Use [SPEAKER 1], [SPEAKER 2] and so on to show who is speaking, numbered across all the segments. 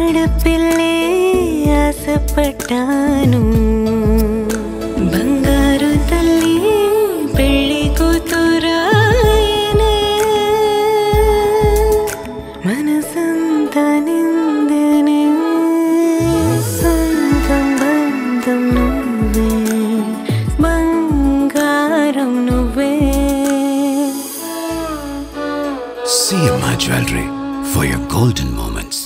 [SPEAKER 1] ఆడపిల్లే ఆశపడ్డాను బంగారు తల్లి పెళ్లి కూతురాయనే మనసంతా నిందనే సొంతం బంధం నువ్వే బంగారం నువ్వే
[SPEAKER 2] CMI Jewelry for your golden moments.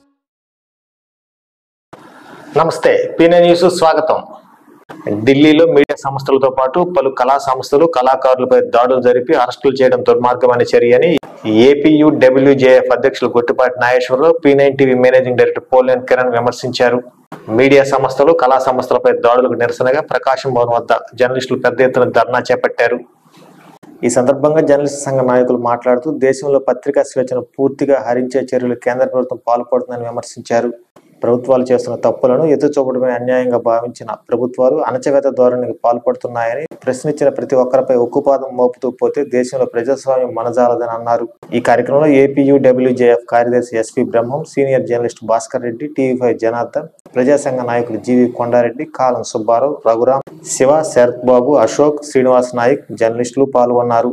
[SPEAKER 3] నమస్తే పీనే న్యూస్ స్వాగతం ఢిల్లీలో మీడియా సంస్థలతో పాటు పలు కళా సంస్థలు కళాకారులపై దాడులు జరిపి అరెస్టులు చేయడం దుర్మార్గమైన చర్య అని ఏపీయు డబ్ల్యూజేఎఫ్ అధ్యక్షులు Guttipati Nageswara Rao P nine TV managing director Polen Kiran విమర్శించారు మీడియా సంస్థలు కళా సంస్థలపై దాడులకు నిరసనగా ప్రకాశం భవన్ వద్ద జర్నలిస్టులు పెద్ద ఎత్తున ధర్నా చేపట్టారు ఈ సందర్భంగా జర్నలిస్ట్ సంఘ నాయకులు మాట్లాడుతూ దేశంలో పత్రికా స్వేచ్ఛను పూర్తిగా హరించే చర్యలు కేంద్ర ప్రభుత్వం పాల్పడుతుందని విమర్శించారు ప్రభుత్వాలు చేస్తున్న తప్పులను ఎత్తి చూపడమే అన్యాయంగా భావించిన ప్రభుత్వాలు అణచవేత ధోరణికి పాల్పడుతున్నాయని ప్రశ్నించిన ప్రతి ఒక్కరిపై ఉక్కుపాదం మోపుతూ పోతే దేశంలో ప్రజాస్వామ్యం మనజాలదని అన్నారు ఈ కార్యక్రమంలో ఏపీయూ డబ్ల్యూజేఎఫ్ కార్యదర్శి SP Brahmam senior journalist Bhaskar Reddy TV five Janardhan ప్రజాసంఘ నాయకులు జీవి కొండారెడ్డి కాలం సుబ్బారావు రఘురాం శివ శరత్ బాబు అశోక్ శ్రీనివాస్ నాయక్ జర్నలిస్టులు పాల్గొన్నారు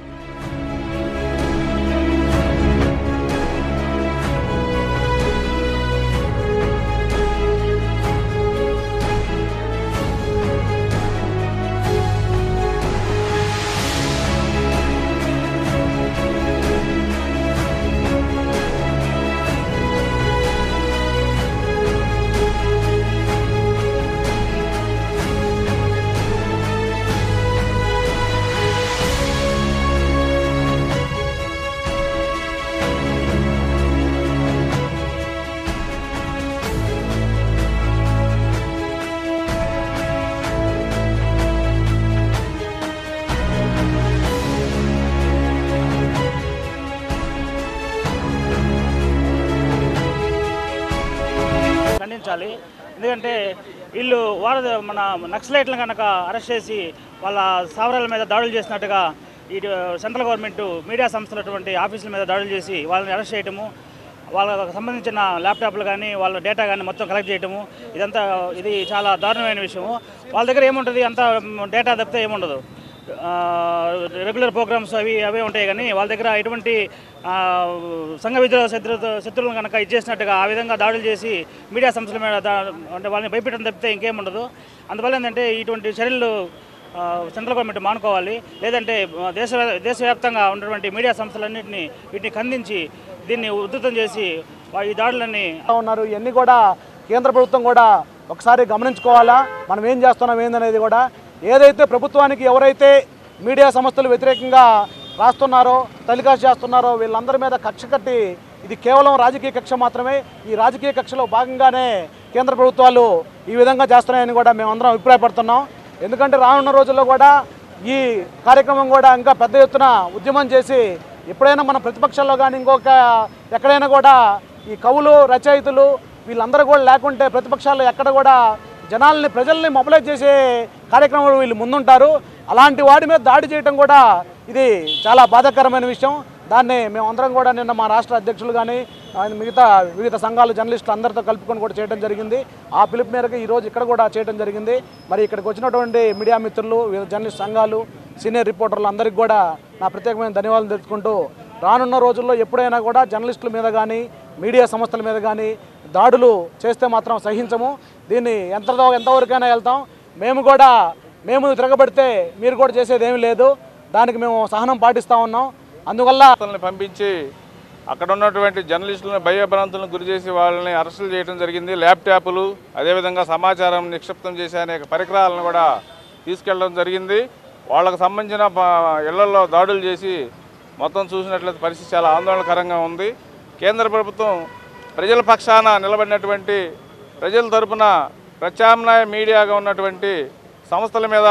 [SPEAKER 4] ఖండించాలి ఎందుకంటే వీళ్ళు వాళ్ళ మన నక్సలైట్లను కనుక అరెస్ట్ చేసి వాళ్ళ స్థావరాల మీద దాడులు చేసినట్టుగా ఇటు సెంట్రల్ గవర్నమెంట్ మీడియా సంస్థలటువంటి ఆఫీసుల మీద దాడులు చేసి వాళ్ళని అరెస్ట్ చేయటము వాళ్ళకు సంబంధించిన ల్యాప్టాప్లు కానీ వాళ్ళ డేటా కానీ మొత్తం కలెక్ట్ చేయటము ఇదంతా ఇది చాలా దారుణమైన విషయము వాళ్ళ దగ్గర ఏముంటుంది అంత డేటా తప్పితే ఏముండదు ఆ, రెగ్యులర్ ప్రోగ్రామ్స్ అవి అవే ఉంటాయి కానీ వాళ్ళ దగ్గర ఎటువంటి ఆ, సంఘ విద్రోహ శత్రు శత్రువులను కనుక ఇచ్చేసినట్టుగా ఆ విధంగా దాడులు చేసి మీడియా సంస్థల మీద దా- అంటే వాళ్ళని భయపెట్టడం తప్పితే ఇంకేం ఉండదు అందువల్ల ఏంటంటే ఇటువంటి చర్యలు ఆ, సెంట్రల్ గవర్నమెంట్ మానుకోవాలి లేదంటే ఆ, దేశ దేశవ్యాప్తంగా ఉన్నటువంటి మీడియా సంస్థలన్నింటినీ వీటిని ఖండించి దీన్ని ఉధృతం చేసి వా- ఈ దాడులన్నీ
[SPEAKER 5] ఉన్నారు ఇవన్నీ కూడా కేంద్ర ప్రభుత్వం కూడా ఒకసారి గమనించుకోవాలా మనం ఏం చేస్తున్నాం ఏందనేది కూడా ఏదైతే ప్రభుత్వానికి ఎవరైతే మీడియా సంస్థలు వ్యతిరేకంగా రాస్తున్నారో టెలికాస్ట్ చేస్తున్నారో వీళ్ళందరి మీద కక్ష కట్టి ఇది కేవలం రాజకీయ కక్ష మాత్రమే ఈ రాజకీయ కక్షలో భాగంగానే కేంద్ర ప్రభుత్వాలు ఈ విధంగా చేస్తున్నాయని కూడా మేమందరం అభిప్రాయపడుతున్నాం ఎందుకంటే రానున్న రోజుల్లో కూడా ఈ కార్యక్రమం కూడా ఇంకా పెద్ద ఎత్తున ఉద్యమం చేసి ఎప్పుడైనా మన ప్రతిపక్షాల్లో కానీ ఇంకొక ఎక్కడైనా కూడా ఈ కవులు రచయితలు వీళ్ళందరూ కూడా లేకుంటే ప్రతిపక్షాల్లో ఎక్కడ కూడా జనాల్ని ప్రజల్ని మొబలైజ్ చేసే కార్యక్రమంలో వీళ్ళు ముందుంటారు అలాంటి వాడి మీద దాడి చేయడం కూడా ఇది చాలా బాధాకరమైన విషయం దాన్ని మేమందరం కూడా నిన్న మా రాష్ట్ర అధ్యక్షులు కానీ ఆయన మిగతా వివిధ సంఘాలు జర్నలిస్టులు అందరితో కలుపుకొని కూడా చేయడం జరిగింది ఆ పిలుపు మేరకు ఈరోజు ఇక్కడ కూడా చేయడం జరిగింది మరి ఇక్కడికి వచ్చినటువంటి మీడియా మిత్రులు వివిధ జర్నలిస్ట్ సంఘాలు సీనియర్ రిపోర్టర్లు అందరికీ కూడా నా ప్రత్యేకమైన ధన్యవాదాలు తెలుసుకుంటూ రానున్న రోజుల్లో ఎప్పుడైనా కూడా జర్నలిస్టుల మీద కానీ మీడియా సంస్థల మీద కానీ దాడులు చేస్తే మాత్రం సహించము దీన్ని ఎంత ఎంతవరకైనా వెళ్తాం మేము కూడా మేము తిరగబడితే మీరు కూడా చేసేది ఏమీ లేదు దానికి మేము సహనం పాటిస్తూ ఉన్నాం అందువల్ల
[SPEAKER 6] వార్తల్ని పంపించి అక్కడ ఉన్నటువంటి జర్నలిస్టులను భయభ్రాంతులను గురి చేసి వాళ్ళని అరెస్టులు చేయడం జరిగింది ల్యాప్టాప్లు అదేవిధంగా సమాచారం నిక్షిప్తం చేసే అనేక పరికరాలను కూడా తీసుకెళ్ళడం జరిగింది వాళ్ళకు సంబంధించిన ప- ఇళ్లలో దాడులు చేసి మొత్తం చూసినట్లయితే పరిస్థితి చాలా ఆందోళనకరంగా ఉంది కేంద్ర ప్రభుత్వం ప్రజల పక్షాన నిలబడినటువంటి ప్రజల తరపున ప్రత్యామ్నాయ మీడియాగా ఉన్నటువంటి సంస్థల మీద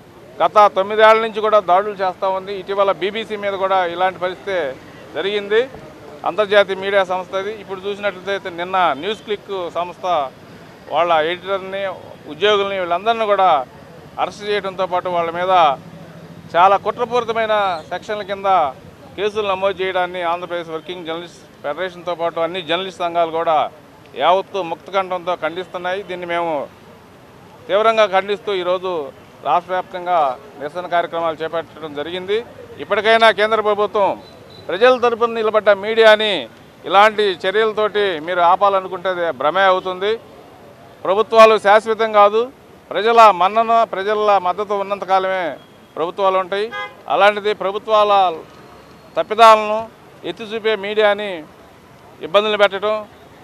[SPEAKER 6] గత తొమ్మిదేళ్ల నుంచి కూడా దాడులు చేస్తూ ఉంది ఇటీవల బీబీసీ మీద కూడా ఇలాంటి పరిస్థితి జరిగింది అంతర్జాతీయ మీడియా సంస్థ ఇది ఇప్పుడు చూసినట్లయితే నిన్న న్యూస్ క్లిక్ సంస్థ వాళ్ళ ఎడిటర్ని ఉద్యోగుల్ని వీళ్ళందరినీ కూడా అరెస్ట్ చేయడంతో పాటు వాళ్ళ మీద చాలా కుట్రపూరితమైన సెక్షన్ల కింద కేసులు నమోదు చేయడాన్ని ఆంధ్రప్రదేశ్ వర్కింగ్ జర్నలిస్ట్ ఫెడరేషన్తో పాటు అన్ని జర్నలిస్ట్ సంఘాలు కూడా యావత్తు ముక్తకంఠంతో ఖండిస్తున్నాయి దీన్ని మేము తీవ్రంగా ఖండిస్తూ ఈరోజు రాష్ట్ర వ్యాప్తంగా నిరసన కార్యక్రమాలు చేపట్టడం జరిగింది ఇప్పటికైనా కేంద్ర ప్రభుత్వం ప్రజల తరపున నిలబడ్డ మీడియాని ఇలాంటి చర్యలతోటి మీరు ఆపాలనుకుంటే అది భ్రమే అవుతుంది ప్రభుత్వాలు శాశ్వతం కాదు ప్రజల మన్నన ప్రజల మద్దతు ఉన్నంతకాలమే ప్రభుత్వాలు ఉంటాయి అలాంటిది ప్రభుత్వాల తప్పిదాలను ఎత్తి చూపే మీడియాని ఇబ్బందులు పెట్టడం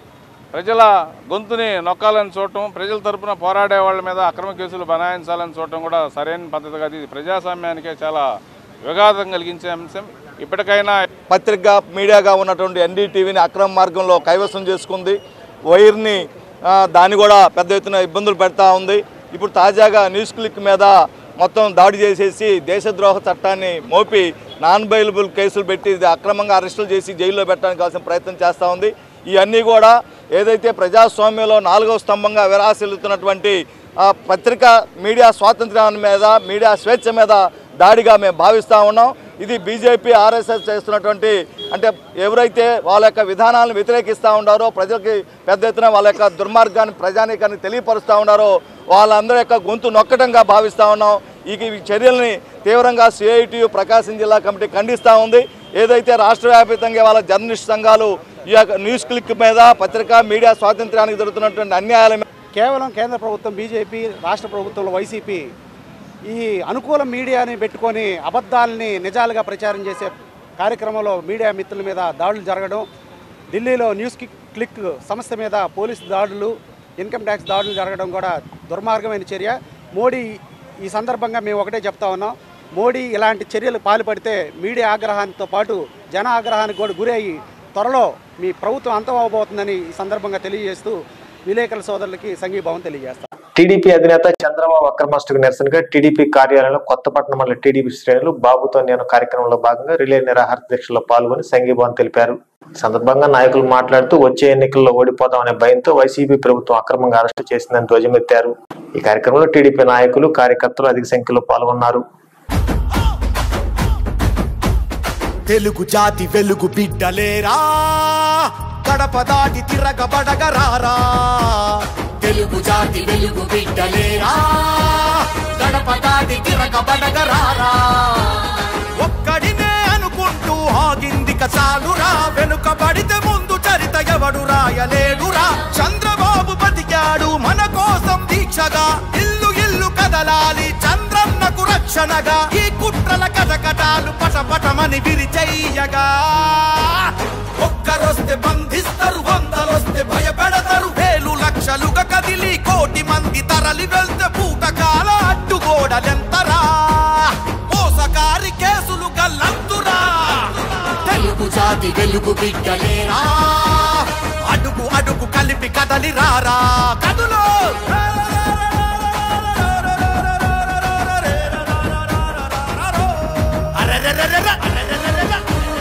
[SPEAKER 6] ప్రజల గొంతుని నొక్కాలని చూడటం ప్రజల తరపున పోరాడే వాళ్ళ మీద అక్రమ కేసులు బనాయించాలని చూడటం కూడా సరైన పద్ధతి కాదు ఇది ప్రజాస్వామ్యానికే చాలా విఘాతం కలిగించే అంశం ఇప్పటికైనా
[SPEAKER 7] పత్రిక మీడియాగా ఉన్నటువంటి ఎన్డీటీవీని అక్రమ మార్గంలో కైవసం చేసుకుంది వైర్ని ఆ, దాన్ని కూడా పెద్ద ఎత్తున ఇబ్బందులు పెడతా ఉంది ఇప్పుడు తాజాగా న్యూస్ క్లిక్ మీద మొత్తం దాడి చేసేసి దేశద్రోహ చట్టాన్ని మోపి నాన్ బెయిలబుల్ కేసులు పెట్టి ఇది అక్రమంగా అరెస్టులు చేసి జైల్లో పెట్టడానికి కావాల్సిన ప్రయత్నం చేస్తూ ఉంది ఇవన్నీ కూడా ఏదైతే ప్రజాస్వామ్యంలో నాలుగవ స్తంభంగా విరాసిల్లుతున్నటువంటి ఆ, పత్రిక మీడియా స్వాతంత్ర్యం మీద మీడియా స్వేచ్ఛ మీద దాడిగా మేము భావిస్తూ ఉన్నాం ఇది బీజేపీ ఆర్ఎస్ఎస్ చేస్తున్నటువంటి అంటే ఎవరైతే వాళ్ళ యొక్క విధానాలను వ్యతిరేకిస్తూ ఉన్నారో ప్రజలకి పెద్ద ఎత్తున వాళ్ళ యొక్క దుర్మార్గాన్ని ప్రజానీకాన్ని తెలియపరుస్తూ ఉన్నారో వాళ్ళందరి యొక్క గొంతు నొక్కటంగా భావిస్తూ ఉన్నాం ఈ ఈ చర్యల్ని తీవ్రంగా సిఐటియు ప్రకాశం జిల్లా కమిటీ ఖండిస్తూ ఉంది ఏదైతే రాష్ట్ర వ్యాప్తంగా వాళ్ళ జర్నలిస్ట్ సంఘాలు ఈ యొక్క న్యూస్ క్లిక్ మీద పత్రికా మీడియా స్వాతంత్ర్యానికి జరుగుతున్నటువంటి అన్యాయాల మీద
[SPEAKER 5] కేవలం కేంద్ర ప్రభుత్వం బీజేపీ రాష్ట్ర ప్రభుత్వంలో వైసీపీ ఈ అనుకూల మీడియాని పెట్టుకొని అబద్ధాలని నిజాలుగా ప్రచారం చేసే కార్యక్రమంలో మీడియా మిత్రుల మీద దాడులు జరగడం ఢిల్లీలో న్యూస్ కి- క్లిక్ సంస్థ మీద పోలీసు దాడులు ఇన్కమ్ ట్యాక్స్ దాడులు జరగడం కూడా దుర్మార్గమైన చర్య మోడీ ఈ సందర్భంగా మేము ఒకటే చెప్తా ఉన్నాం మోడీ ఇలాంటి చర్యలు పాల్పడితే మీడియా ఆగ్రహానితో పాటు జన ఆగ్రహానికి కూడా గురి అయ్యి త్వరలో మీ ప్రభుత్వం అంతం అవబోతుందని ఈ సందర్భంగా తెలియజేస్తూ విలేకరుల సోదరులకి సంఘీభావం తెలియజేస్తాం
[SPEAKER 3] టీడీపీ అధినేత చంద్రబాబు అక్రమాస్తుకు నిరసనగా టీడీపీ కార్యాలయంలో కొత్తపట్నం మండల టీడీపీ శ్రేణులు బాబుతో నేను కార్యక్రమంలో భాగంగా రిలే నిరాహార దీక్షలో పాల్గొని సంఘీభావం తెలిపారు ఈ సందర్భంగా నాయకులు మాట్లాడుతూ వచ్చే ఎన్నికల్లో ఓడిపోతామనే భయంతో వైసీపీ ప్రభుత్వం అక్రమంగా అరెస్టు చేసిందని ధ్వజమెత్తారు ఈ కార్యక్రమంలో టీడీపీ నాయకులు కార్యకర్తలు అధిక సంఖ్యలో పాల్గొన్నారు
[SPEAKER 8] తెలుగు జాతి వెలుగు బిడ్డలేరా కడప దాటి తిరగబడగరారా తెలుగు జాతి వెలుగు బిడ్డలేరా గడప దాటి తిరగబడగరారా ఒక్కడినే అనుకుంటూ ఆగిందిక చాలురా వెనుకబడితే ముందు చరిత ఎవడు రాయలేడురా చంద్రబాబు బతికాడు మన కోసం దీక్షగా ఇల్లు ఇల్లు కదలాలి చంద్రన్నకు రక్షణగా ఈ కుట్రల కటకటాలు పటపటమని విరిచెయ్యగా ఒక్కరొస్తే బంధిస్తారు వందలొస్తే భయపెడతారు వేలు లక్షలుగా కదిలి కోటి మంది తరలి వెళ్తే పూటకాల అడ్డుగోడలెంతరా మోసకారి కేసులు గల్లంతురా తెలుగు జాతి వెలుగు బిడ్డలేరా అడుగు అడుగు కలిపి కదలి రారా కదులో అరెరెరెరెరె, అరెరెరెరెరె.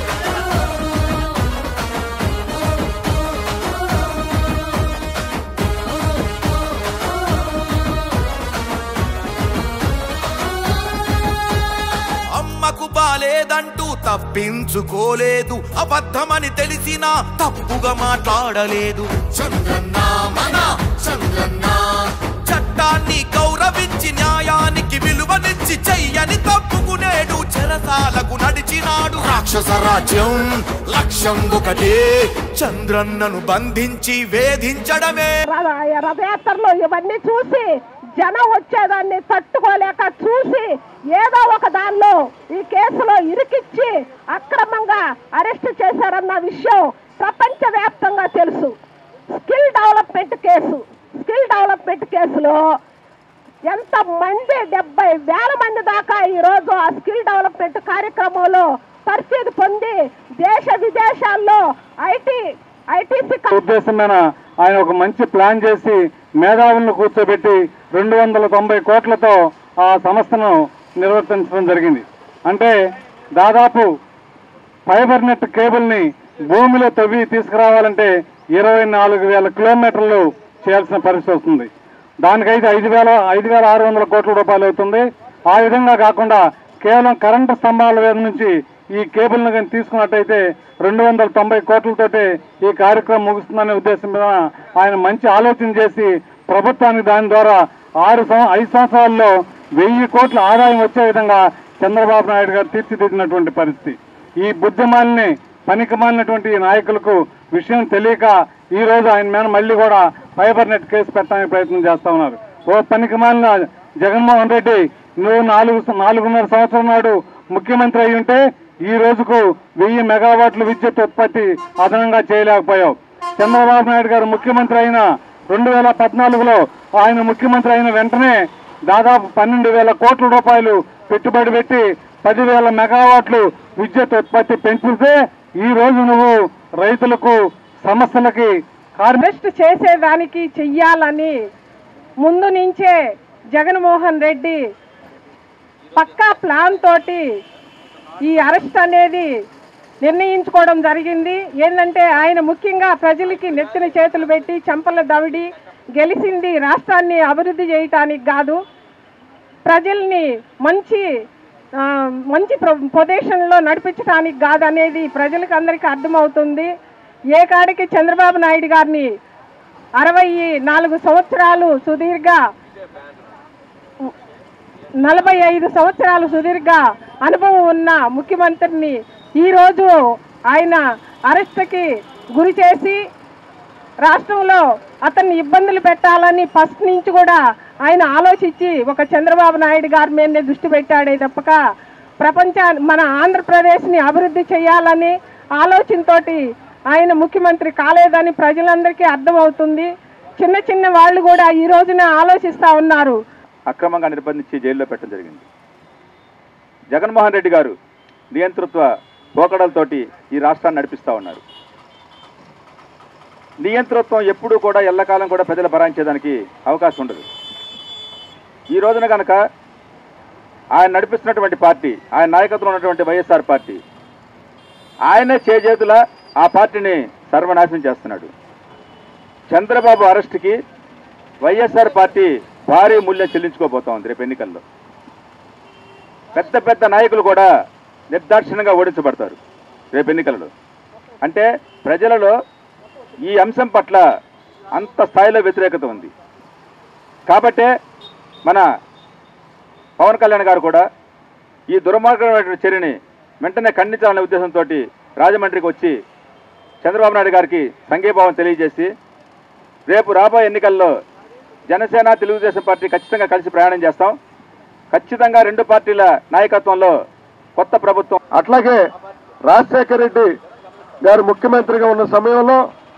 [SPEAKER 8] అమ్మకు బాలేదంటూ తప్పించుకోలేదు అబద్ధమని తెలిసినా తప్పుగా మాట్లాడలేదు చంద్రన్న మన చంద్రన్న చట్టాన్ని గౌరవించి న్యాయానికి విలువనిచ్చి చెయ్యని తప్పుకునేడు చెరసాలకు నడిచినాడు రాక్షస రాజ్యం లక్ష్యం ఒకటే చంద్రన్నను బంధించి వేధించడమే
[SPEAKER 9] రథ- రథయాత్రలో ఇవన్నీ చూసి జనం వచ్చేదాన్ని తట్టుకోలేక చూసి ఏదో ఒక దానిలో ఈ కేసులో ఇరికిచ్చి అక్రమంగా అరెస్ట్ చేశారన్న విషయం ప్రపంచ వ్యాప్తంగా తెలుసు skill development case skill development కేసులో ఎంత మంది డెబ్బై వేల మంది దాకా ఈరోజు ఆ స్కిల్ డెవలప్మెంట్ కార్యక్రమంలో పరిస్థితి పొంది దేశ విదేశాల్లో ఐటీ ఐటీసీ
[SPEAKER 10] ఉద్దేశం మీద ఆయన ఒక మంచి ప్లాన్ చేసి మేధావులను కూర్చోబెట్టి రెండు వందల తొంభై కోట్లతో ఆ సంస్థను నిర్వర్తించడం జరిగింది అంటే దాదాపు ఫైబర్ నెట్ కేబుల్ని భూమిలో తవ్వి తీసుకురావాలంటే ఇరవై నాలుగు వేల కిలోమీటర్లు చేయాల్సిన పరిస్థితి వస్తుంది దానికైతే ఐదు వేల ఐదు వేల ఆరు వందల కోట్ల రూపాయలు అవుతుంది ఆ విధంగా కాకుండా కేవలం కరెంటు స్తంభాల మీద నుంచి ఈ కేబుల్ను కానీ తీసుకున్నట్టయితే రెండు వందల తొంభై కోట్లతోటే ఈ కార్యక్రమం ముగుస్తుందనే ఉద్దేశం మీద ఆయన మంచి ఆలోచన చేసి ప్రభుత్వానికి దాని ద్వారా ఆరు సం ఐదు సంవత్సరాల్లో వెయ్యి కోట్ల ఆదాయం వచ్చే విధంగా చంద్రబాబు నాయుడు గారు తీర్చిదిద్దినటువంటి పరిస్థితి ఈ బుద్ధిమాలిని పనికిమాలినటువంటి ఈ నాయకులకు విషయం తెలియక ఈ రోజు ఆయన మీద మళ్ళీ కూడా ఫైబర్ నెట్ కేసు పెట్టడానికి ప్రయత్నం చేస్తా ఉన్నారు ఓ పనికిమాలిన జగన్మోహన్ రెడ్డి నువ్వు నాలుగు నాలుగున్నర సంవత్సరం నాడు ముఖ్యమంత్రి అయి ఉంటే ఈ రోజుకు వెయ్యి మెగావాట్ల విద్యుత్ ఉత్పత్తి అదనంగా చేయలేకపోయావు చంద్రబాబు నాయుడు గారు ముఖ్యమంత్రి అయిన రెండు వేల పద్నాలుగులో ఆయన ముఖ్యమంత్రి అయిన వెంటనే దాదాపు పన్నెండు వేల కోట్ల రూపాయలు పెట్టుబడి పెట్టి పదివేల మెగావాట్లు విద్యుత్ ఉత్పత్తి పెంచితే ఈ రోజు నువ్వు రైతులకు సమస్యలకి
[SPEAKER 9] హార్వెస్ట్ చేసేదానికి చెయ్యాలని ముందు నుంచే జగన్మోహన్ రెడ్డి పక్కా ప్లాన్ తోటి ఈ అరెస్ట్ అనేది నిర్ణయించుకోవడం జరిగింది ఏంటంటే ఆయన ముఖ్యంగా ప్రజలకి నెత్తిన చేతులు పెట్టి చెంపల దవిడి గెలిచింది రాష్ట్రాన్ని అభివృద్ధి చేయటానికి కాదు ప్రజల్ని మంచి ఆ, మంచి పొజిషన్లో నడిపించడానికి కాదనేది ప్రజలకు అందరికీ అర్థమవుతుంది ఏ కాడికి చంద్రబాబు నాయుడు గారిని అరవై నాలుగు సంవత్సరాలు సుదీర్ఘ నలభై ఐదు సంవత్సరాలు సుదీర్ఘ అనుభవం ఉన్న ముఖ్యమంత్రిని ఈరోజు ఆయన అరెస్ట్కి గురి చేసి రాష్ట్రంలో అతన్ని ఇబ్బందులు పెట్టాలని ఫస్ట్ నుంచి కూడా ఆయన ఆలోచించి ఒక చంద్రబాబు నాయుడు గారి మీదనే దృష్టి పెట్టాడే తప్పక ప్రపంచ మన ఆంధ్రప్రదేశ్ని అభివృద్ధి చేయాలని ఆలోచనతోటి ఆయన ముఖ్యమంత్రి కాలేదని ప్రజలందరికీ అర్థమవుతుంది చిన్న చిన్న వాళ్ళు కూడా ఈ రోజున ఆలోచిస్తా ఉన్నారు
[SPEAKER 11] అక్రమంగా నిర్బంధించి జైల్లో పెట్టడం జరిగింది జగన్మోహన్ రెడ్డి గారు నియంతృత్వ పోకడలతోటి ఈ రాష్ట్రాన్ని నడిపిస్తూ ఉన్నారు నియంతృత్వం ఎప్పుడూ కూడా ఎల్లకాలం కూడా ప్రజలు భరాయించేదానికి అవకాశం ఉండదు ఈ రోజున కనుక ఆయన నడిపిస్తున్నటువంటి పార్టీ ఆయన నాయకత్వంలో ఉన్నటువంటి వైఎస్ఆర్ పార్టీ ఆయనే చేజేతుల ఆ పార్టీని సర్వనాశనం చేస్తున్నాడు చంద్రబాబు అరెస్ట్కి వైఎస్ఆర్ పార్టీ భారీ మూల్యం చెల్లించుకోబోతా ఉంది రేపు ఎన్నికల్లో పెద్ద పెద్ద నాయకులు కూడా నిర్దాక్షిణ్యంగా ఓడించబడతారు రేపు ఎన్నికలలో అంటే ప్రజలలో ఈ అంశం పట్ల అంత స్థాయిలో వ్యతిరేకత ఉంది కాబట్టే మన పవన్ కళ్యాణ్ గారు కూడా ఈ దుర్మార్గమైనటువంటి చర్యని వెంటనే ఖండించాలనే ఉద్దేశంతో రాజమండ్రికి వచ్చి చంద్రబాబు నాయుడు గారికి సంఘీభావం తెలియజేసి రేపు రాబోయే ఎన్నికల్లో జనసేన తెలుగుదేశం పార్టీ ఖచ్చితంగా కలిసి ప్రయాణం చేస్తాం ఖచ్చితంగా రెండు పార్టీల నాయకత్వంలో కొత్త ప్రభుత్వం
[SPEAKER 12] అట్లాగే రాజశేఖర రెడ్డి గారు ముఖ్యమంత్రిగా ఉన్న సమయంలో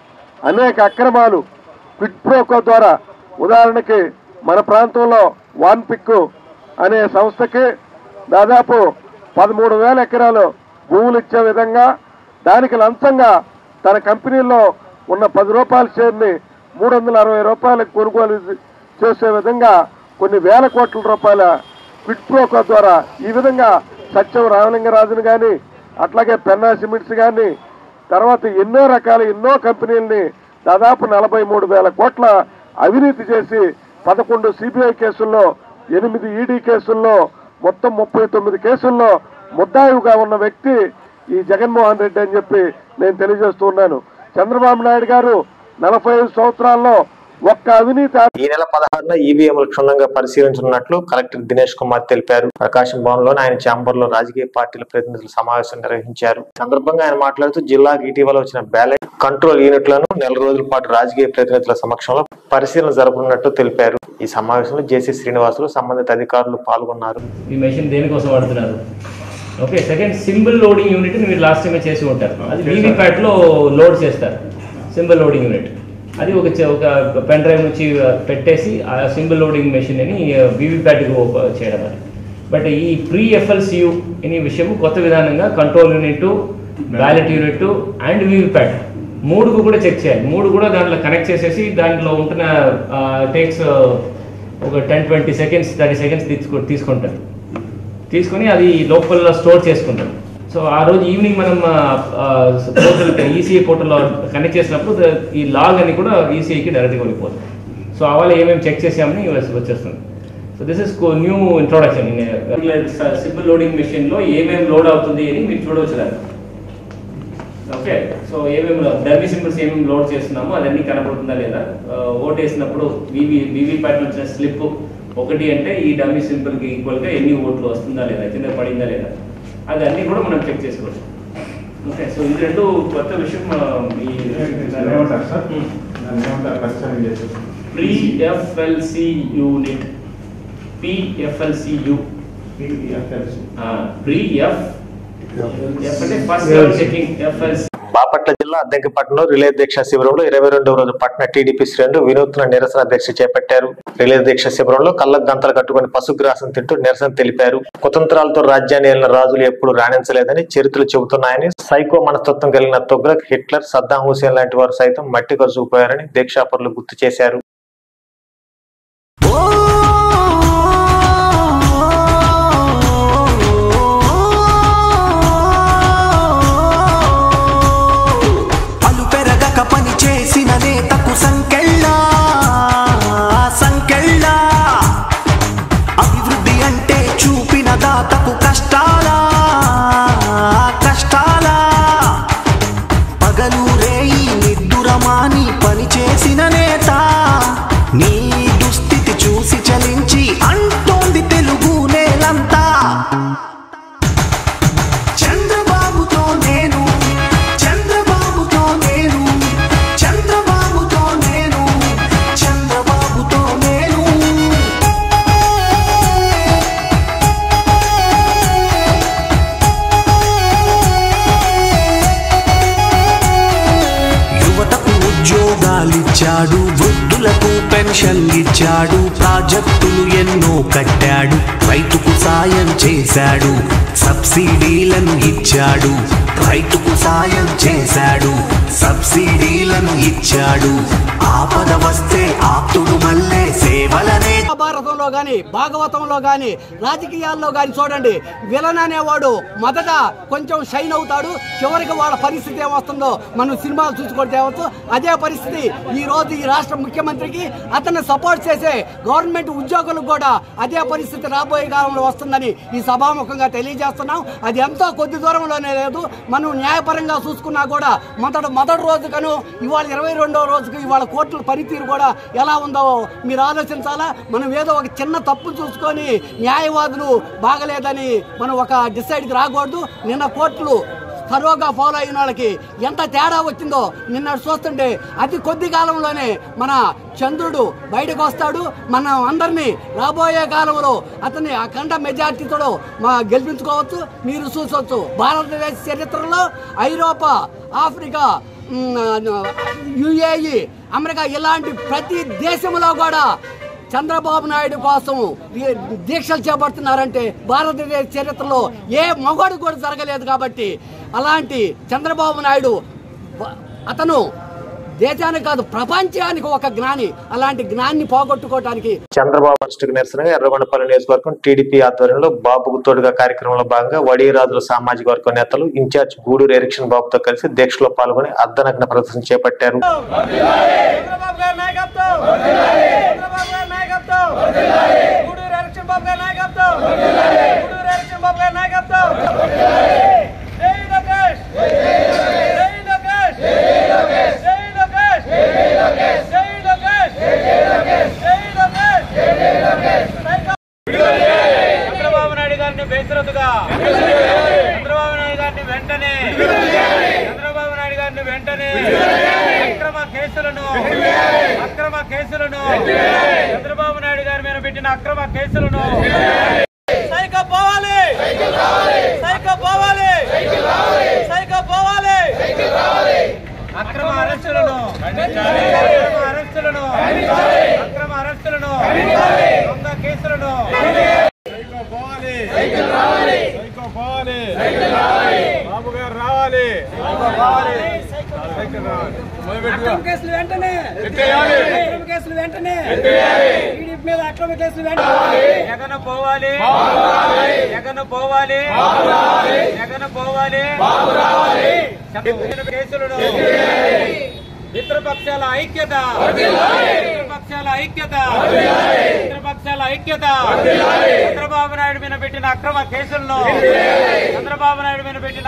[SPEAKER 12] అనేక అక్రమాలు క్విడ్ ప్రోకో ద్వారా ఉదాహరణకి మన ప్రాంతంలో వాన్ పిక్ అనే సంస్థకి దాదాపు పదమూడు వేల ఎకరాలు భూములు ఇచ్చే విధంగా దానికి లంచంగా తన కంపెనీలో ఉన్న పది రూపాయల షేర్ని మూడు వందల అరవై రూపాయలకు కొనుగోలు చేసే విధంగా కొన్ని వేల కోట్ల రూపాయల క్విడ్ ప్రోకో ద్వారా ఈ విధంగా సత్యం రామలింగరాజును కానీ అట్లాగే పెన్నా సిమెంట్స్ కానీ తర్వాత ఎన్నో రకాల ఎన్నో కంపెనీల్ని దాదాపు నలభై మూడు వేల కోట్ల అవినీతి చేసి పదకొండు సిబిఐ కేసుల్లో ఎనిమిది ఈడీ కేసుల్లో మొత్తం ముప్పై తొమ్మిది కేసుల్లో ముద్దాయిగా ఉన్న వ్యక్తి ఈ జగన్మోహన్ రెడ్డి అని చెప్పి నేను తెలియజేస్తూ ఉన్నాను చంద్రబాబు నాయుడు గారు నలభై ఐదు సంవత్సరాల్లో ఒక్క అవినీతి
[SPEAKER 3] ఈ నెల పదహారున ఈవీఎంలు క్షుణ్ణంగా పరిశీలించనున్నట్లు కలెక్టర్ దినేష్ కుమార్ తెలిపారు ప్రకాశం భవన్ లోని ఆయన ఛాంబర్ లో రాజకీయ పార్టీల ప్రతినిధులు సమావేశం నిర్వహించారు ఈ సందర్భంగా ఆయన మాట్లాడుతూ జిల్లాకు ఇటీవల వచ్చిన బ్యాలెట్ కంట్రోల్ యూనిట్లను నెల రోజుల పాటు రాజకీయ ప్రతినిధుల సమక్షంలో పరిశీలన జరపనున్నట్టు తెలిపారు ఈ సమావేశంలో జేసీ శ్రీనివాసులు సంబంధిత అధికారులు పాల్గొన్నారు
[SPEAKER 13] ఈ మెషిన్ దేనికోసం వాడుతున్నారు okay second symbol loading unit మీరు లాస్ట్ టైమే చేసి ఉంటారు అది వీవీప్యాట్ లో లోడ్ చేస్తారు సింబల్ లోడింగ్ యూనిట్ అది ఒక చ- ఒక పెన్ డ్రైవ్ నుంచి పెట్టేసి ఆ సింబల్ లోడింగ్ మెషిన్ అని వీవీప్యాట్కి చేయడం అది బట్ ఈ ప్రీ ఎఫ్ఎల్సియు అనే విషయం కొత్త విధానంగా control unit ballot unit and VVPAT మూడుకు కూడా చెక్ చేయాలి మూడు కూడా దాంట్లో కనెక్ట్ చేసేసి దాంట్లో ఉంటున్న టేక్స్ ఒక ten twenty seconds thirty seconds తీసుకు తీసుకుంటారు తీసుకొని అది లోపల స్టోర్ చేసుకుంటాం సో ఆ రోజు ఈవినింగ్ మనం పోర్టల్ ఈసీఐ పోర్టల్లో కనెక్ట్ చేసినప్పుడు ద- ఈ లాగ్ అని కూడా ఈసీఐకి డైరెక్ట్గా వెళ్ళిపోతుంది సో అవాళ ఏమేమి చెక్ చేసామని వచ్చేస్తుంది so this is new introduction in simple loading machine లో ఏమేమి లోడ్ అవుతుంది అని మీరు చూడవచ్చు దాన్ని ఓకే సో ఏమేమి డమ్మీ సింబల్స్ ఏమేమి లోడ్ చేస్తున్నామో అదన్నీ కనబడుతుందా లేదా ఆ, ఓట్ వేసినప్పుడు వివి వివి ప్యాటర్న్ వచ్చిన స్లిప్ ఒకటి అంటే ఈ డమ్మీ సింబల్ కి ఈక్వల్ గా ఎన్ని ఓట్లు వస్తుందా లేదా కింద పడిందా లేదా అది అన్ని కూడా మనం చెక్ చేసుకోవచ్చు ఓకే సో ఇది రెండు కొత్త విషయం ఆ, ఈ
[SPEAKER 14] ఏమంటారు సార్ దాన్ని ఏమంటారు పరిచయం చేసి
[SPEAKER 13] pre FLC unit PFLCU pre F F అంటే ఫస్ట్ చెకింగ్ ఎఫ్ఎల్సి
[SPEAKER 3] బాపట్ల జిల్లా అద్దెంకిపట్నంలో రిలే దీక్ష శిబిరంలో ఇరవై రెండవ రోజు పట్న టీడీపీ శ్రేణులు వినూత్న నిరసన దీక్ష చేపట్టారు రిలే దీక్ష శిబిరంలో కళ్ళకు గంతలు కట్టుకుని పశుగ్రాసం తింటూ నిరసన తెలిపారు కుతంత్రాలతో రాజ్యాన్ని ఏలిన రాజులు ఎప్పుడు రాణించలేదని చరిత్రలు చెబుతున్నాయని సైకో మనస్తత్వం కలిగిన తొగ్రక్ హిట్లర్ సద్దాం హుసేన్ లాంటి వారు సైతం మట్టి కరుచుకుపోయారని దీక్షాపరులు గుర్తు చేశారు
[SPEAKER 8] పలు పెరగక పని చేసిన నేతకు సంకెళ్ళా సంకెళ్ళా అభివృద్ధి అంటే చూపిన దాతకు కష్టాలా కష్టాలా పగలు రేయి నిద్దురమాని పని చేసిన నేత నీ దుస్థితి చూసి చలించి అంటోంది తెలుగు నేలంతా చంద్రబాబుతో నేను చంద్రబాబుతో నేను చంద్రబాబుతో నేను చంద్రబాబుతో నేను యువతకు ఉద్యోగాలిచ్చాడు వృద్ధులకు పెన్షన్లిచ్చాడు ప్రాజెక్టులు ఎన్నో కట్టాడు రైతుకు సాయం చేశాడు సబ్సిడీలను ఇచ్చాడు రైతుకు సాయం చేశాడు సబ్సిడీలను ఇచ్చాడు ఆపద వస్తే ఆప్తుడు మల్లే సేవలనే
[SPEAKER 15] భారతంలో గాని భాగవతంలో గాని రాజకీయాల్లో గాని చూడండి విలన్ అనేవాడు మొదట కొంచెం షైన్ అవుతాడు చివరికి వాళ్ళ పరిస్థితి ఏమొస్తుందో మనం సినిమాలు చూసుకొని తేవచ్చు అదే పరిస్థితి ఈ రోజు ఈ రాష్ట్ర ముఖ్యమంత్రికి అతన్ని సపోర్ట్ చేసే గవర్నమెంట్ ఉద్యోగులకు కూడా అదే పరిస్థితి రాబోయే కాలంలో వస్తుందని ఈ సభాముఖంగా తెలియజేస్తున్నాం అది ఎంతో కొద్ది దూరంలోనే లేదు మనం న్యాయపరంగా చూసుకున్నా కూడా మొదట మొదటి రోజుకను ఇవాళ ఇరవై రెండవ రోజుకు ఇవాళ కోర్టుల పనితీరు కూడా ఎలా ఉందో మీరు ఆలోచించాలా మనం ఏదో ఒక చిన్న తప్పు చూసుకొని న్యాయవాదులు బాగలేదని మనం ఒక డిసైడ్కి రాకూడదు నిన్న కోర్టులు తరోగా ఫాలో అయిన వాళ్ళకి ఎంత తేడా వచ్చిందో నిన్న చూస్తుంటే అతి కొద్ది కాలంలోనే మన చంద్రుడు బయటకు వస్తాడు మనం అందరినీ రాబోయే కాలంలో అతన్ని అఖండ మెజార్టీతో మా గెలిపించుకోవచ్చు మీరు చూసొచ్చు భారతదేశ చరిత్రలో ఐరోపా ఆఫ్రికా యుఏఈ అమెరికా ఇలాంటి ప్రతి దేశంలో కూడా చంద్రబాబు నాయుడు కోసం ఈ దీక్షలు చేపడుతున్నారంటే భారతదేశ చరిత్రలో ఏ మగవాడు కూడా జరగలేదు కాబట్టి అలాంటి చంద్రబాబు నాయుడు వ- అతను దేశానికి కాదు ప్రపంచానికి ఒక జ్ఞాని అలాంటి జ్ఞాన్ని పోగొట్టుకోవటానికి
[SPEAKER 3] చంద్రబాబు అరెస్టుకు నిరసనగా ఎర్రగొండపల్లి నియోజకవర్గం టీడీపీ ఆధ్వర్యంలో బాబుకు తోడుగా కార్యక్రమంలో భాగంగా వడియరాజుల సామాజిక వర్గ నేతలు ఇన్ఛార్జ్ గూడూరు ఎరిక్షన్ బాబుతో కలిసి దీక్షలో పాల్గొని అర్ధనగ్న ప్రదర్శన చేపట్టారు
[SPEAKER 16] చంద్రబాబు గారి నాయకత్వం చంద్రబాబు గారి నాయకత్వం గూడూరు ఎలక్షన్ బాబు గారి నాయకత్వం గూడూరు ఎలక్షన్ బాబు గారి నాయకత్వం జై లోకేష్ జై లోకేష్ జై లోకేష్ జై లోకేష్ జై లోకేష్ జై లోకేష్ జై లోకేష్ జై లోకేష్ చంద్రబాబు నాయుడు గారిని బేసరతుగా చంద్రబాబు నాయుడు గారిని వెంటనే చంద్రబాబు నాయుడు గారిని వెంటనే అక్రమ కేసులను అక్రమ కేసులను చంద్రబాబు నాయుడు గారి మీద పెట్టిన అక్రమ కేసులను సైకో పోవాలి సైకో పోవాలి సైకో పోవాలి అక్రమ అరెస్టులను అక్రమ అరెస్టులను అక్రమ అరెస్టులను దొంగ కేసులను సైకో పోవాలి సైకో పోవాలి బాబు గారు రావాలి పోవాలి
[SPEAKER 15] అక్రమ కేసులు వెంటనే
[SPEAKER 16] ఎత్తేయాలి.
[SPEAKER 15] అక్రమ కేసులు వెంటనే
[SPEAKER 16] ఎత్తేయాలి.
[SPEAKER 15] టీడీపీ మీద అక్రమ కేసులు వెంటనే
[SPEAKER 16] జగన్ పోవాలి జగన్ పోవాలి జగన్ పోవాలి చెప్పిన కేసులను మిత్రపక్షాల ఐక్యత మిత్రపక్షాల ఐక్యత మిత్రపక్షాల ఐక్యత చంద్రబాబు నాయుడు మీద పెట్టిన అక్రమ కేసులను చంద్రబాబు నాయుడు మీద పెట్టిన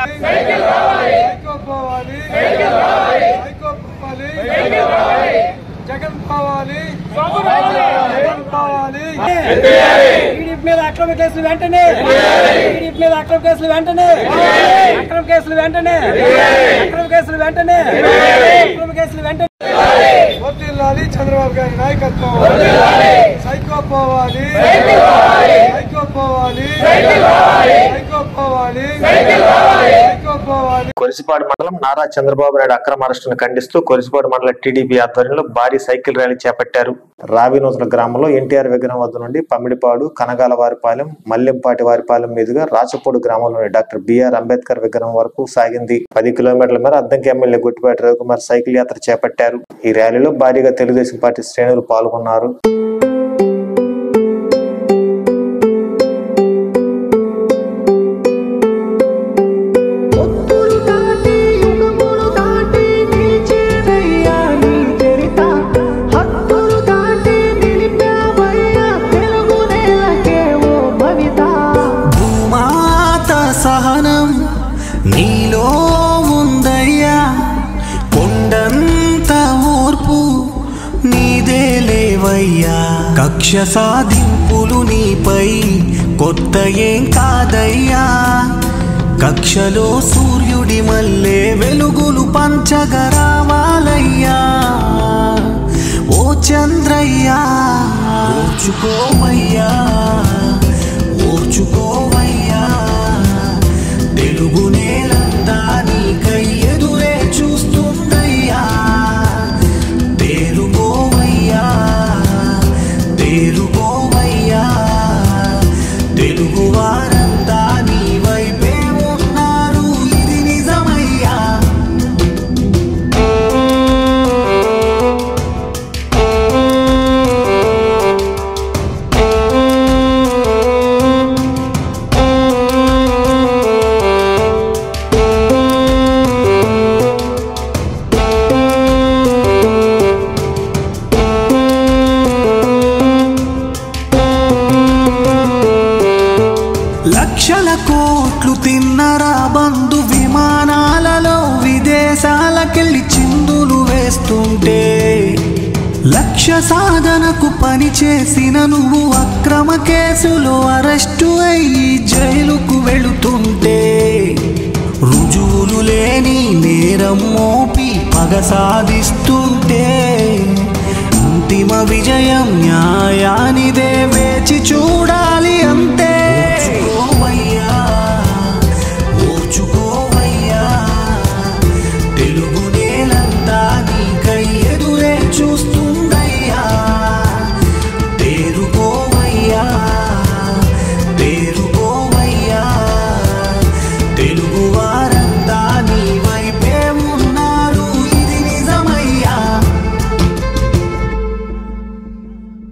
[SPEAKER 17] జగన్ కావాలి జగన్ కావాలి
[SPEAKER 16] టీడీపీ మీద అక్రమ కేసులు వెంటనే టీడీపీ మీద అక్రమ కేసులు వెంటనే అక్రమ కేసులు వెంటనే అక్రమ కేసులు వెంటనే అక్రమ కేసులు వెంటనే
[SPEAKER 17] వర్తిల్లాలి చంద్రబాబు గారి నాయకత్వం సైకో పోవాలి సైకో పోవాలి సైకో పోవాలి సైకో పోవాలి
[SPEAKER 3] కొరిసిపాడు మండలం నారా చంద్రబాబు నాయుడు అక్రమ అరెస్టును ఖండిస్తూ కొరిసిపాడు మండల టీడీపీ ఆధ్వర్యంలో భారీ సైకిల్ ర్యాలీ చేపట్టారు రావినూతల గ్రామంలో ఎన్టీఆర్ విగ్రహం వద్ద నుండి పమిడిపాడు కనగాల వారిపాలెం మల్లెంపాటి వారిపాలెం మీదుగా రాచపూడి గ్రామంలోని డాక్టర్ బిఆర్ అంబేద్కర్ విగ్రహం వరకు సాగింది పది కిలోమీటర్ల మేర అద్దంకి ఎమ్మెల్యే గుట్టిపాటి రవికుమార్ సైకిల్ యాత్ర చేపట్టారు ఈ ర్యాలీలో భారీగా తెలుగుదేశం పార్టీ శ్రేణులు పాల్గొన్నారు
[SPEAKER 8] భూమాత సహనం నీలో ఉందయ్యా కొండంత ఓర్పు నీదే లేవయ్యా కక్ష సాధింపులు నీపై కొత్త ఏం కాదయ్యా కక్షలో సూర్యుడి మల్లె వెలుగులు పంచగరావాలయ్యా ఓ చంద్రయ్యా ఓర్చుకోమయ్యా ఓర్చుకోవయ్యా తెలుగు నేలంతా నీకై ఎదురే చూస్తుందయ్యా తేరుకోవయ్యా తేరుకోవయ్యా తెలుగు వారంతా నీ వైపే ఉన్నారు ఇది నిజమయ్యా లక్షల కోట్లు తిన్నరా బంధు విమానాలలో విదేశాలకెళ్ళి చిందులు వేస్తుంటే లక్ష్య సాధనకు పని చేసిన నువ్వు అక్రమ కేసులో అరెస్టు అయ్యి జైలుకు వెళుతుంటే రుజువులు లేని నేరం మోపి పగ సాధిస్తుంటే అంతిమ విజయం న్యాయానిదే వేచి చూడాలి అంతే ఓర్చుకోవయ్యా, ఓర్చుకోవయ్యా, తెలుగు నేలంతా నీకై ఎదురే చూస్తుందయ్యా తేరుకోవయ్యా తేరుకోవయ్యా తెలుగు వారంతా నీ వైపే ఉన్నారు ఇది నిజమయ్యా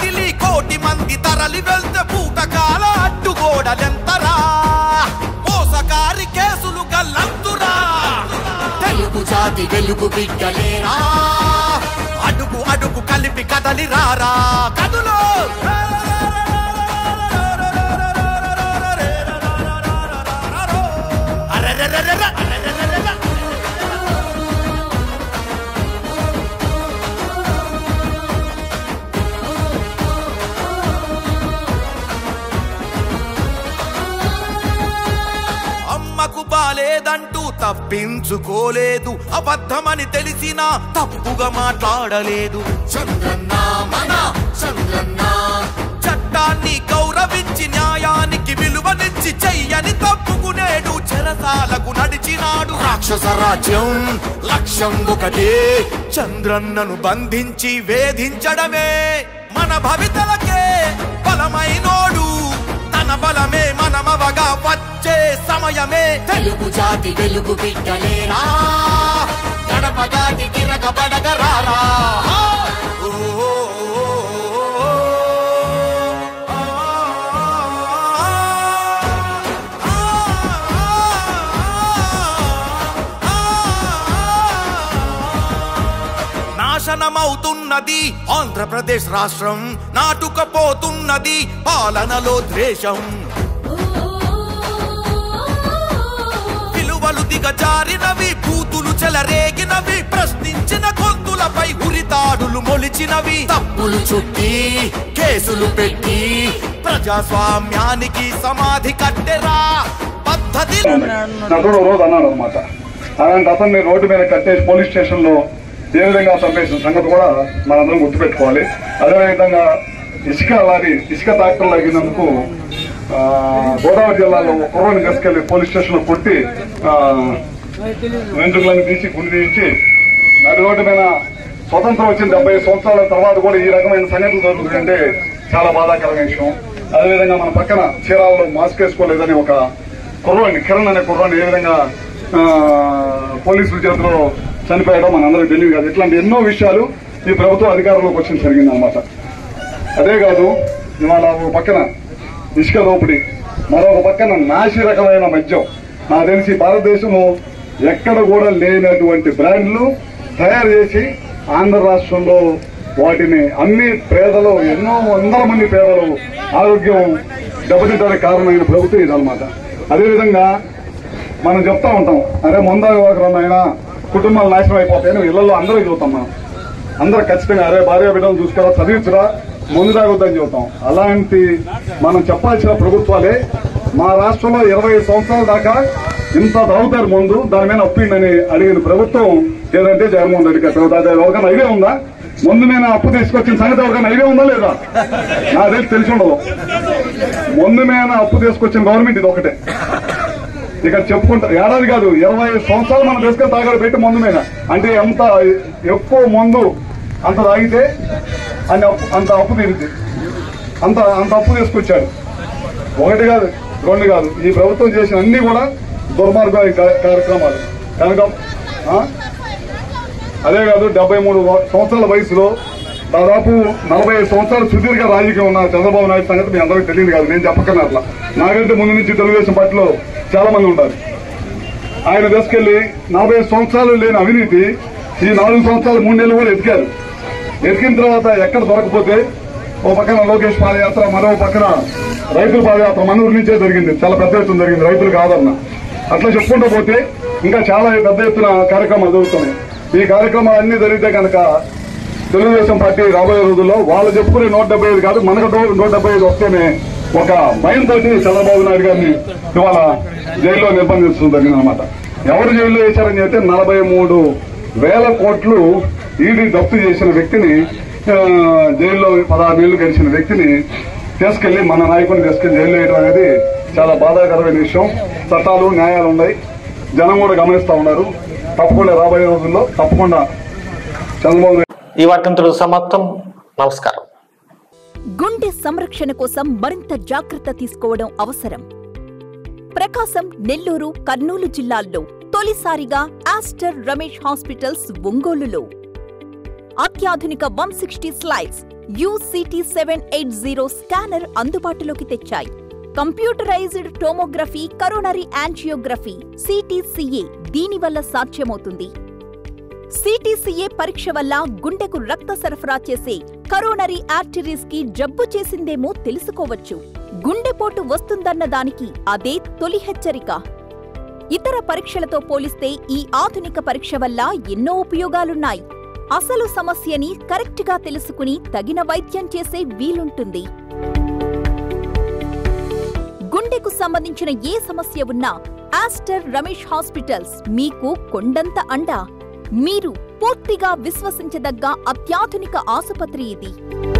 [SPEAKER 18] కదిలి కోటి మంది తరలి వెళ్తే పూటకాల అడ్డుగోడలెంతరా మోసకారి కేసులు గల్లంతురా తెలుగు జాతి వెలుగు బిడ్డలేరా అడుగు అడుగు కలిపి కదలి రారా కదులు అరెరెరెరెరె, అరెరెరెరెరె. అమ్మకు బాలేదంటూ తప్పించుకోలేదు అబద్ధమని తెలిసినా తప్పుగా మాట్లాడలేదు చంద్రన్న మన చంద్రన్న చట్టాన్ని గౌరవించి న్యాయానికి విలువనిచ్చి చెయ్యని తప్పుకునేడు చెరసాలకు నడిచినాడు రాక్షస రాజ్యం లక్ష్యం ఒకటే చంద్రన్నను బంధించి వేధించడమే మన భవితలకే బలమైనోడు తన బలమే మనమవగా వచ్చే సమయమే తెలుగు జాతి వెలుగు బిడ్డలేరా గడప దాటి తిరగబడగరారా ఓ, ఓ, ఓ, ఓ, నాశనమవుతున్నది ఆంధ్రప్రదేశ్ రాష్ట్రం నాటుకపోతున్నది పాలనలో ద్వేషం విలువలు దిగజారినవి బూతులు చెలరేగినవి ప్రశ్నించిన గొంతులపై ఉరితాడులు మొలిచినవి తప్పులు చుట్టి కేసులు పెట్టి ప్రజాస్వామ్యానికి సమాధి కట్టెరా పద్ధతి
[SPEAKER 10] నాకు కూడా ఓ రోజు అన్నాడు అనమాట అలాంటి అతన్ని రోడ్డు మీద కట్టేసి పోలీస్ స్టేషన్ లో ఏ విధంగా చంపేసిన సంగతి కూడా మనందరం గుర్తుపెట్టుకోవాలి అదేవిధంగా ఇసుక లారీ ఇసుక ట్రాక్టర్ లాగినందుకు ఆ, గోదావరి జిల్లాలో ఒక కుర్రని తీసుకెళ్లి పోలీస్ స్టేషన్ లో కొట్టి ఆ, వెంట్రుకలను తీసి గుండి తీయించి నడి రోడ్డు మీద స్వతంత్రం వచ్చిన డెబ్బై సంవత్సరాల తర్వాత కూడా ఈ రకమైన సంఘటనలు జరుగుతుందంటే చాలా బాధాకరమైన విషయం అదేవిధంగా మన పక్కన చీరాలలో మాస్క్ వేసుకోలేదని ఒక కుర్రాన్ని కిరణ్ అనే కుర్రాన్ని ఏ విధంగా ఆ, పోలీసుల చేతిలో చనిపోయడం మనందరికీ తెలియదు కాదు ఇట్లాంటి ఎన్నో విషయాలు ఈ ప్రభుత్వం అధికారంలోకి వచ్చిన జరిగింది అనమాట అదే కాదు ఇవాళ ఒక పక్కన ఇసుక దోపిడీ మరొక పక్కన నాసి రకమైన మద్యం నాకు తెలిసి భారతదేశంలో ఎక్కడ కూడా లేనటువంటి బ్రాండ్లు తయారు చేసి ఆంధ్ర రాష్ట్రంలో వాటిని అన్ని పేదలు ఎన్నో వందల మంది పేదలు ఆరోగ్యం దెబ్బతింటానికి కారణమైన ప్రభుత్వం ఇదనమాట అదేవిధంగా మనం చెప్తా ఉంటాం అరే ముందా ఆయన కుటుంబాలు నాశనం అయిపోతాయని ఇళ్లలో అందరూ చూస్తాం మనం అందరూ ఖచ్చితంగా అరే భార్య బిడ్డలు చూసుకోరా చదివించరా ముందు తాగొద్దని చెబుతాం అలాంటి మనం చెప్పాల్సిన ప్రభుత్వాలే మా రాష్ట్రంలో ఇరవై సంవత్సరాల దాకా ఇంత తాగుతారు ముందు దాని మీద అప్పిందని అడిగిన ప్రభుత్వం ఏదంటే జగన్మోహన్ రెడ్డి గారు అది ఎవరికైనా ఐడియా ఉందా ముందు నేను అప్పు తీసుకొచ్చిన సంగతి ఎవరికైనా ఐడియా ఉందా లేదా నా తెలిసి తెలిసి ఉండదు ముందు మీద అప్పు తీసుకొచ్చిన గవర్నమెంట్ ఇది ఒకటే ఇక చెప్పుకుంటా ఏడాది కాదు ఇరవై సంవత్సరాలు మనం తీసుకొని తాగాడు పెట్టి మందు మీద అంటే ఎంత ఎక్కువ మందు అంత తాగితే అని అప్పు అంత అప్పు తీరుద్ది అంత అంత అప్పు తీసుకొచ్చాడు ఒకటి కాదు రెండు కాదు ఈ ప్రభుత్వం చేసిన అన్ని కూడా దుర్మార్గమైన కా- కార్యక్రమాలు కనుక ఆ? అదే కాదు డెబ్బై మూడు సంవత్సరాల వయసులో దాదాపు నలభై ఐదు సంవత్సరాలు సుదీర్ఘ రాజకీయం ఉన్న చంద్రబాబు నాయుడు సంగతి మీ అందరికీ తెలియదు కాదు నేను చెప్పకన్నా అట్లా నాకంటే ముందు నుంచి తెలుగుదేశం పార్టీలో చాలా మంది ఉంటారు ఆయన తీసుకెళ్లి నలభై ఐదు సంవత్సరాలు లేని అవినీతి ఈ నాలుగు సంవత్సరాలు మూడు నెలలు కూడా ఎతికారు ఎతికిన తర్వాత ఎక్కడ దొరకపోతే ఓ పక్కన లోకేష్ పాదయాత్ర మరో పక్కన రైతుల పాదయాత్ర మన ఊరి నుంచే జరిగింది చాలా పెద్ద ఎత్తున జరిగింది రైతులు కాదన్న అట్లా చెప్పుకుంటూ పోతే ఇంకా చాలా పెద్ద ఎత్తున కార్యక్రమాలు జరుగుతున్నాయి ఈ కార్యక్రమాలు అన్ని జరిగితే కనుక తెలుగుదేశం పార్టీ రాబోయే రోజుల్లో వాళ్ళు చెప్పుకునే నూట డెబ్బై ఐదు కాదు మనకు నూ- నూట డెబ్బై ఐదు వస్తేనే ఒక భయంతో చంద్రబాబు నాయుడు గారిని ఇవాళ జైల్లో నిర్బంధించడం జరిగింది అనమాట ఎవరు జైల్లో వేశారని చెప్తే నలభై మూడు వేల కోట్లు ఈడీ జప్తు చేసిన వ్యక్తిని ఆ, జైల్లో పదహారు నెలలు గడిచిన వ్యక్తిని తీసుకెళ్లి మన నాయకుడిని తీసుకెళ్లి జైల్లో వేయడం అనేది చాలా బాధాకరమైన విషయం చట్టాలు న్యాయాలు ఉన్నాయి జనం కూడా గమనిస్తా ఉన్నారు తప్పకుండా రాబోయే రోజుల్లో తప్పకుండా చంద్రబాబు నాయుడు
[SPEAKER 3] ఈ వార్తంతో సమాప్తం నమస్కారం
[SPEAKER 19] గుండె సంరక్షణ కోసం మరింత జాగ్రత్త తీసుకోవడం అవసరం ప్రకాశం నెల్లూరు కర్నూలు జిల్లాల్లో తొలిసారిగా ఆస్టర్ రమేష్ హాస్పిటల్స్ ఒంగోలులో అత్యాధునిక one sixty slides UCT seven eight zero scanner అందుబాటులోకి తెచ్చాయి computerised tomography coronary angiography CTCA దీనివల్ల సాధ్యమవుతుంది సిటీసీఏ పరీక్ష వల్ల గుండెకు రక్త సరఫరా చేసే కరోనరీ ఆర్టరీస్ కి జబ్బు చేసిందేమో తెలుసుకోవచ్చు గుండెపోటు వస్తుందన్న దానికి అదే తొలి హెచ్చరిక ఇతర పరీక్షలతో పోలిస్తే ఈ ఆధునిక పరీక్ష వల్ల ఎన్నో ఉపయోగాలున్నాయి అసలు సమస్యని కరెక్ట్గా తెలుసుకుని తగిన వైద్యం చేసే వీలుంటుంది గుండెకు సంబంధించిన ఏ సమస్య ఉన్నా ఆస్టర్ రమేష్ హాస్పిటల్స్ మీకు కొండంత అండా మీరు పూర్తిగా విశ్వసించదగ్గ అత్యాధునిక ఆసుపత్రి ఇది